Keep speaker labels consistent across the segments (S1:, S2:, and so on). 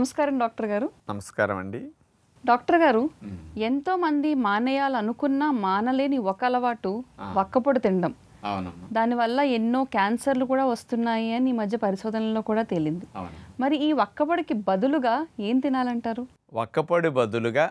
S1: నమస్కారం డాక్టర్ గారు
S2: నమస్కారం అండి
S1: డాక్టర్ గారు ఎంతో మంది మానేయాలనుకున్నా మానలేని ఒక అలవాటు వక్కపొడి తినడం
S2: అవునమ్మా
S1: దానివల్ల ఎన్నో క్యాన్సర్లు కూడా వస్తున్నాయి అని ఈ మధ్య పరిశోధనలో కూడా తేలింది
S2: అవును
S1: మరి ఈ వక్కపొడికి బదులుగా ఏం తినాలంటారు
S2: వక్కపొడి బదులుగా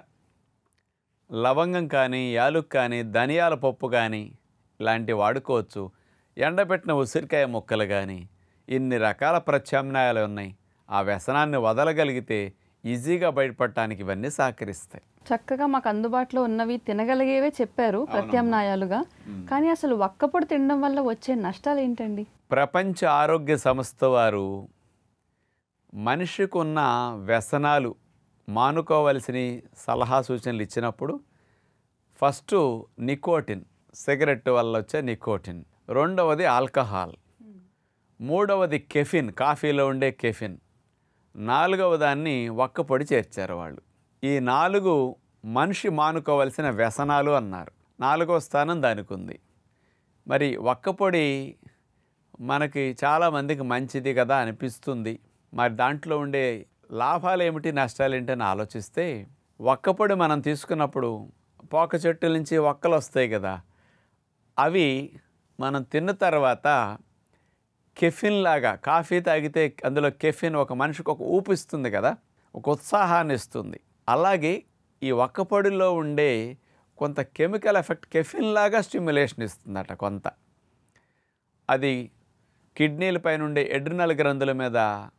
S2: లవంగం కానీ యాలుక్ కానీ ధనియాల పప్పు కానీ ఇలాంటివి వాడుకోవచ్చు ఎండబెట్టిన ఉసిరికాయ ముక్కలు కానీ ఇన్ని రకాల ప్రత్యామ్నాయాలు ఉన్నాయి ఆ వ్యసనాన్ని వదలగలిగితే ఈజీగా బయటపడటానికి ఇవన్నీ సహకరిస్తాయి
S1: చక్కగా మాకు అందుబాటులో ఉన్నవి తినగలిగేవే చెప్పారు ప్రత్యామ్నాయాలుగా కానీ అసలు వక్కపొడి తినడం వల్ల వచ్చే నష్టాలు ఏంటండి
S2: ప్రపంచ ఆరోగ్య సంస్థ వారు మనిషికి ఉన్న వ్యసనాలు మానుకోవలసిన సలహా సూచనలు ఇచ్చినప్పుడు ఫస్ట్ నికోటిన్ సిగరెట్ వల్ల వచ్చే నికోటిన్ రెండవది ఆల్కహాల్ మూడవది కెఫిన్ కాఫీలో ఉండే కెఫిన్ నాలుగవ దాన్ని ఒక్కపొడి చేర్చారు వాళ్ళు ఈ నాలుగు మనిషి మానుకోవలసిన వ్యసనాలు అన్నారు నాలుగవ స్థానం దానికి ఉంది మరి ఒక్కపొడి మనకి చాలామందికి మంచిది కదా అనిపిస్తుంది మరి దాంట్లో ఉండే లాభాలు ఏమిటి నష్టాలు ఏంటి అని ఆలోచిస్తే ఒక్కపొడి మనం తీసుకున్నప్పుడు పోక చెట్టు నుంచి ఒక్కలు వస్తాయి కదా అవి మనం తిన్న తర్వాత కెఫిన్ లాగా కాఫీ తాగితే అందులో కెఫిన్ ఒక మనిషికి ఒక ఊపిస్తుంది కదా ఒక ఉత్సాహాన్ని ఇస్తుంది అలాగే ఈ ఒక్కపొడిలో ఉండే కొంత కెమికల్ ఎఫెక్ట్ కెఫిన్ లాగా స్టిమ్యులేషన్ ఇస్తుందట కొంత అది కిడ్నీల పైన ఉండే ఎడ్రినల్ గ్రంథుల మీద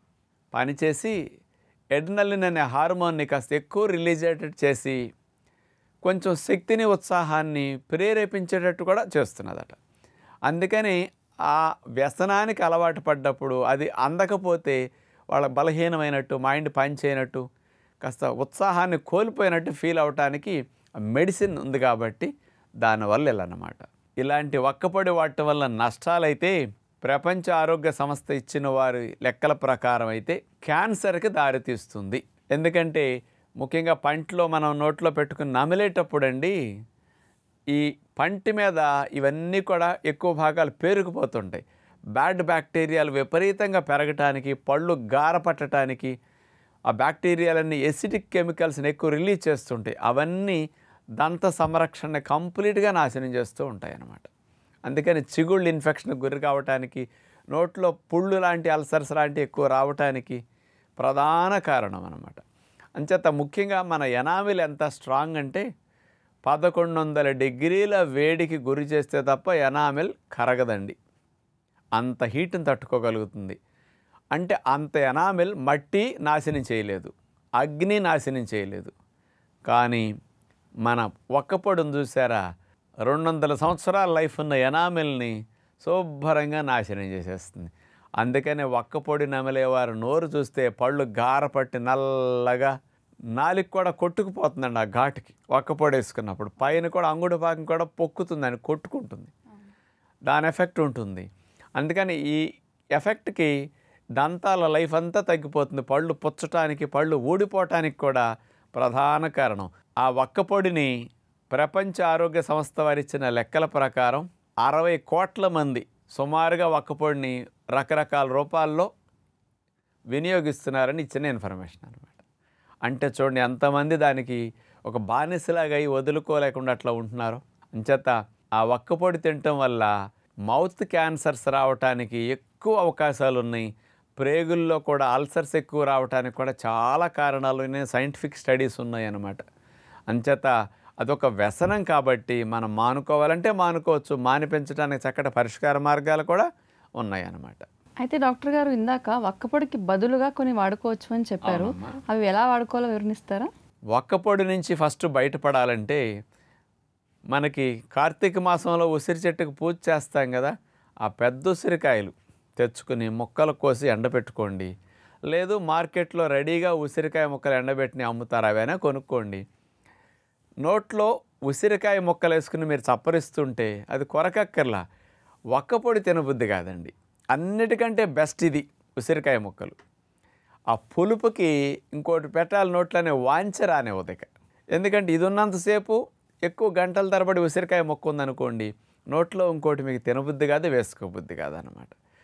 S2: పనిచేసి ఎడ్రినలిన్ అనే హార్మోన్ని కాస్త ఎక్కువ రిలీజ్ అయ్యేటట్టు చేసి కొంచెం శక్తిని ఉత్సాహాన్ని ప్రేరేపించేటట్టు కూడా చేస్తున్నదట అందుకని ఆ వ్యసనానికి అలవాటు పడ్డప్పుడు అది అందకపోతే వాళ్ళ బలహీనమైనట్టు మైండ్ పనిచేయనట్టు కాస్త ఉత్సాహాన్ని కోల్పోయినట్టు ఫీల్ అవటానికి మెడిసిన్ ఉంది కాబట్టి దానివల్ల ఇలా అన్నమాట ఇలాంటి ఒక్కపొడి వాడటం వల్ల నష్టాలైతే ప్రపంచ ఆరోగ్య సంస్థ ఇచ్చిన వారి లెక్కల ప్రకారం అయితే క్యాన్సర్కి దారితీస్తుంది ఎందుకంటే ముఖ్యంగా పంటలో మనం నోట్లో పెట్టుకుని నమిలేటప్పుడు అండి ఈ పంటి మీద ఇవన్నీ కూడా ఎక్కువ భాగాలు పేరుకుపోతుంటాయి బ్యాడ్ బ్యాక్టీరియాలు విపరీతంగా పెరగటానికి పళ్ళు గార పట్టడానికి ఆ బ్యాక్టీరియాలన్నీ ఎసిడిక్ కెమికల్స్ని ఎక్కువ రిలీజ్ చేస్తుంటాయి అవన్నీ దంత సంరక్షణ కంప్లీట్గా నాశనం చేస్తూ ఉంటాయి అన్నమాట అందుకని చిగుళ్ళు ఇన్ఫెక్షన్కి గురి కావటానికి నోట్లో పుళ్ళు లాంటి అల్సర్స్ లాంటి ఎక్కువ రావటానికి ప్రధాన కారణం అన్నమాట అంచేత ముఖ్యంగా మన ఎనామిల్ ఎంత స్ట్రాంగ్ అంటే పదకొండు వందల డిగ్రీల వేడికి గురి చేస్తే తప్ప ఎనామిల్ కరగదండి అంత హీట్ని తట్టుకోగలుగుతుంది అంటే అంత ఎనామిల్ మట్టి నాశనం చేయలేదు అగ్ని నాశనం చేయలేదు కానీ మన ఒక్కపొడిని చూసారా రెండు వందల సంవత్సరాల లైఫ్ ఉన్న ఎనామిల్ని శుభ్రంగా నాశనం చేసేస్తుంది అందుకనే ఒక్కపొడి నమిలేవారు నోరు చూస్తే పళ్ళు గారపట్టి నల్లగా నాలుగు కూడా కొట్టుకుపోతుందండి ఆ ఘాటుకి ఒక్కపొడి వేసుకున్నప్పుడు పైన కూడా అంగుడు భాగం కూడా పొక్కుతుందని కొట్టుకుంటుంది దాని ఎఫెక్ట్ ఉంటుంది అందుకని ఈ ఎఫెక్ట్కి దంతాల లైఫ్ అంతా తగ్గిపోతుంది పళ్ళు పుచ్చటానికి పళ్ళు ఊడిపోవటానికి కూడా ప్రధాన కారణం ఆ ఒక్కపొడిని ప్రపంచ ఆరోగ్య సంస్థ వారిచ్చిన లెక్కల ప్రకారం అరవై కోట్ల మంది సుమారుగా ఒక్కపొడిని రకరకాల రూపాల్లో వినియోగిస్తున్నారని ఇచ్చిన ఇన్ఫర్మేషన్ అనమాట అంటే చూడండి ఎంతమంది దానికి ఒక బానిసలాగా అయి వదులుకోలేకుండా అట్లా ఉంటున్నారు అంచేత ఆ ఒక్కపొడి తినటం వల్ల మౌత్ క్యాన్సర్స్ రావటానికి ఎక్కువ అవకాశాలు ఉన్నాయి ప్రేగుల్లో కూడా అల్సర్స్ ఎక్కువ రావటానికి కూడా చాలా కారణాలు ఉన్నాయి సైంటిఫిక్ స్టడీస్ ఉన్నాయి అన్నమాట అంచేత అదొక వ్యసనం కాబట్టి మనం మానుకోవాలంటే మానుకోవచ్చు మానిపించడానికి చక్కటి పరిష్కార మార్గాలు కూడా ఉన్నాయి అన్నమాట
S1: అయితే డాక్టర్ గారు ఇందాక వక్కపొడికి బదులుగా కొన్ని వాడుకోవచ్చు అని చెప్పారు
S2: అవునమ్మా.
S1: అవి ఎలా వాడుకోవాలో వివరణిస్తారా
S2: ఒక్కపొడి నుంచి ఫస్ట్ బయటపడాలంటే మనకి కార్తీక మాసంలో ఉసిరి చెట్టుకు పూజ చేస్తాం కదా ఆ పెద్ద ఉసిరికాయలు తెచ్చుకుని ముక్కలు కోసి ఎండబెట్టుకోండి లేదు మార్కెట్లో రెడీగా ఉసిరికాయ ముక్కలు ఎండబెట్టిన అమ్ముతారు అవైనా కొనుక్కోండి నోట్లో ఉసిరికాయ ముక్కలు వేసుకుని మీరు చప్పరిస్తుంటే అది కొరకక్కర్లా ఒక్కపొడి తినబుద్ధి కాదండి అన్నిటికంటే బెస్ట్ ఇది ఉసిరికాయ ముక్కలు ఆ పులుపుకి ఇంకోటి పెట్టాలి నోట్లోనే వాంచ రానివ్వదు ఇక ఎందుకంటే ఇది ఉన్నంతసేపు ఎక్కువ గంటల తరబడి ఉసిరికాయ మొక్క ఉందనుకోండి నోట్లో ఇంకోటి మీకు తినబుద్ధి కాదు వేసుకోబుద్ధి కాదు అనమాట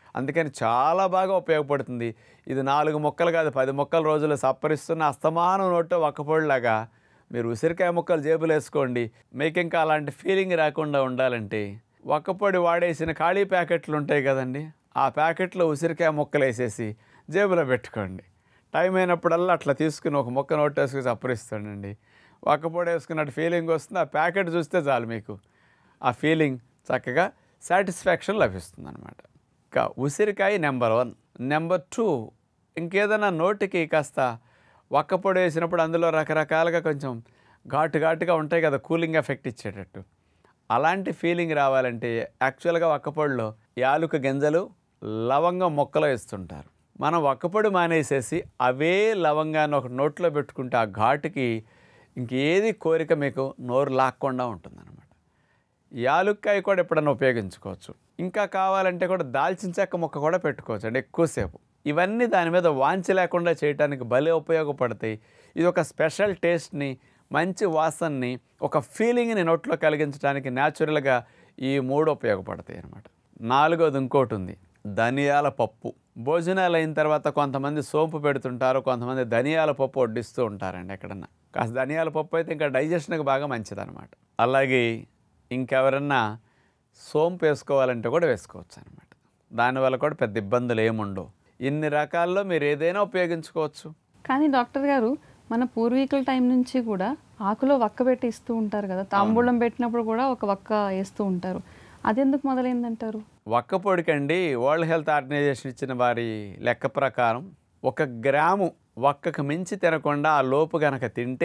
S2: అందుకని చాలా బాగా ఉపయోగపడుతుంది ఇది నాలుగు మొక్కలు కాదు పది మొక్కల రోజులు సప్పరిస్తున్న అస్తమానం నోట్లో ఒక్కపొడిలాగా మీరు ఉసిరికాయ ముక్కలు జేబులు వేసుకోండి మీకు ఇంకా అలాంటి ఫీలింగ్ రాకుండా ఉండాలంటే ఒక్కపొడి వాడేసిన ఖాళీ ప్యాకెట్లు ఉంటాయి కదండి ఆ ప్యాకెట్లో ఉసిరికాయ ముక్కలు వేసేసి జేబులో పెట్టుకోండి టైం అయినప్పుడల్లా అట్లా తీసుకుని ఒక మొక్క నోట్ వేసుకుని సప్పరిస్తాడండి ఒక్కపొడి వేసుకున్నట్టు ఫీలింగ్ వస్తుంది ఆ ప్యాకెట్ చూస్తే చాలు మీకు ఆ ఫీలింగ్ చక్కగా సాటిస్ఫాక్షన్ లభిస్తుంది అనమాట ఇంకా ఉసిరికాయ నెంబర్ వన్ నెంబర్ టూ ఇంకేదైనా నోటికి కాస్త ఒక్కపొడి వేసినప్పుడు అందులో రకరకాలుగా కొంచెం ఘాటు ఘాటుగా ఉంటాయి కదా కూలింగ్ ఎఫెక్ట్ ఇచ్చేటట్టు అలాంటి ఫీలింగ్ రావాలంటే యాక్చువల్గా ఒక్కపొడిలో యాలుక గింజలు లవంగం మొక్కలు వేస్తుంటారు మనం ఒక్కపొడి మానేసేసి అవే లవంగాన్ని ఒక నోట్లో పెట్టుకుంటే ఆ ఘాటుకి ఇంకేది కోరిక మీకు నోరు లాక్కుండా ఉంటుందన్నమాట యాలుక్కాయ కూడా ఎప్పుడన్నా ఉపయోగించుకోవచ్చు ఇంకా కావాలంటే కూడా దాల్చిన చెక్క ముక్క కూడా పెట్టుకోవచ్చు అంటే ఎక్కువసేపు ఇవన్నీ దాని మీద వాంచి లేకుండా చేయడానికి భలే ఉపయోగపడతాయి ఇది ఒక స్పెషల్ టేస్ట్ని మంచి వాసనని ఒక ఫీలింగ్ని నోట్లో కలిగించడానికి న్యాచురల్గా ఈ మూడు ఉపయోగపడతాయి అన్నమాట నాలుగోది ఇంకోటి ఉంది ధనియాల పప్పు భోజనాలు అయిన తర్వాత కొంతమంది సోంపు పెడుతుంటారు కొంతమంది ధనియాల పప్పు వడ్డిస్తూ ఉంటారండి ఎక్కడన్నా కాస్త ధనియాల పప్పు అయితే ఇంకా డైజెషన్కి బాగా మంచిదన్నమాట అలాగే ఇంకెవరన్నా సోంపు వేసుకోవాలంటే కూడా వేసుకోవచ్చు అనమాట దానివల్ల కూడా పెద్ద ఇబ్బందులు ఏముండవు ఇన్ని రకాల్లో మీరు ఏదైనా ఉపయోగించుకోవచ్చు
S1: కానీ డాక్టర్ గారు మన పూర్వీకుల టైం నుంచి కూడా ఆకులో వక్క పెట్టి ఇస్తూ ఉంటారు కదా తాంబూలం పెట్టినప్పుడు కూడా ఒక వక్క వేస్తూ ఉంటారు అదెందుకు మొదలైందంటారు
S2: ఒక్క పొడికండి వరల్డ్ హెల్త్ ఆర్గనైజేషన్ ఇచ్చిన వారి లెక్క ప్రకారం ఒక గ్రాము ఒక్కకు మించి తినకుండా ఆ లోపు గనక తింటే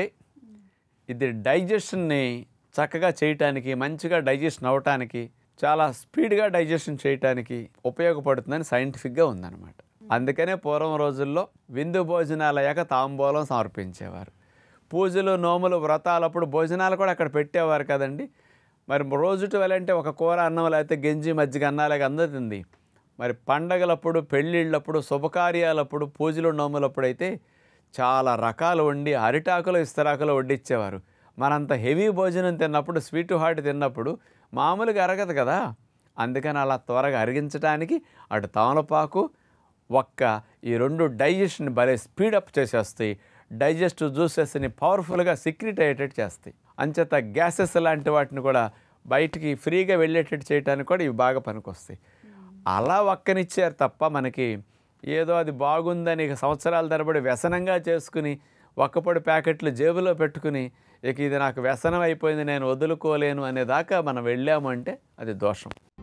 S2: ఇది డైజెషన్ని చక్కగా చేయటానికి మంచిగా డైజెషన్ అవ్వటానికి చాలా స్పీడ్గా డైజెషన్ చేయటానికి ఉపయోగపడుతుందని సైంటిఫిక్గా ఉందన్నమాట అందుకనే పూర్వం రోజుల్లో విందు భోజనాలు అయ్యాక తాంబూలం సమర్పించేవారు పూజలు నోములు వ్రతాలప్పుడు భోజనాలు కూడా అక్కడ పెట్టేవారు కదండి మరి రోజుటి వెళ్ళంటే ఒక కూర అన్నం లేకపోతే గెంజి మజ్జిగ అన్నాలేక అందుతుంది మరి పండగలప్పుడు పెళ్ళిళ్ళప్పుడు శుభకార్యాలప్పుడు పూజలు నోములప్పుడు అయితే చాలా రకాలు వండి అరిటాకులు ఇస్తరాకులు వడ్డిచ్చేవారు మనంత హెవీ భోజనం తిన్నప్పుడు స్వీట్ హాట్ తిన్నప్పుడు మామూలుగా అరగదు కదా అందుకని అలా త్వరగా అరిగించడానికి అటు తమలపాకు ఒక్క ఈ రెండు డైజెషన్ భలే స్పీడప్ చేసేస్తాయి డైజెస్టివ్ జ్యూసెస్ని పవర్ఫుల్గా సిక్రిట్ అయ్యేటట్టు చేస్తాయి అంచేత గ్యాసెస్ లాంటి వాటిని కూడా బయటికి ఫ్రీగా వెళ్ళేటట్టు చేయడానికి కూడా ఇవి బాగా పనికొస్తాయి అలా ఒక్కనిచ్చారు తప్ప మనకి ఏదో అది బాగుందని ఇక సంవత్సరాల తరబడి వ్యసనంగా చేసుకుని ఒక్కపొడి ప్యాకెట్లు జేబులో పెట్టుకుని ఇక ఇది నాకు వ్యసనం అయిపోయింది నేను వదులుకోలేను అనేదాకా మనం వెళ్ళాము అంటే అది దోషం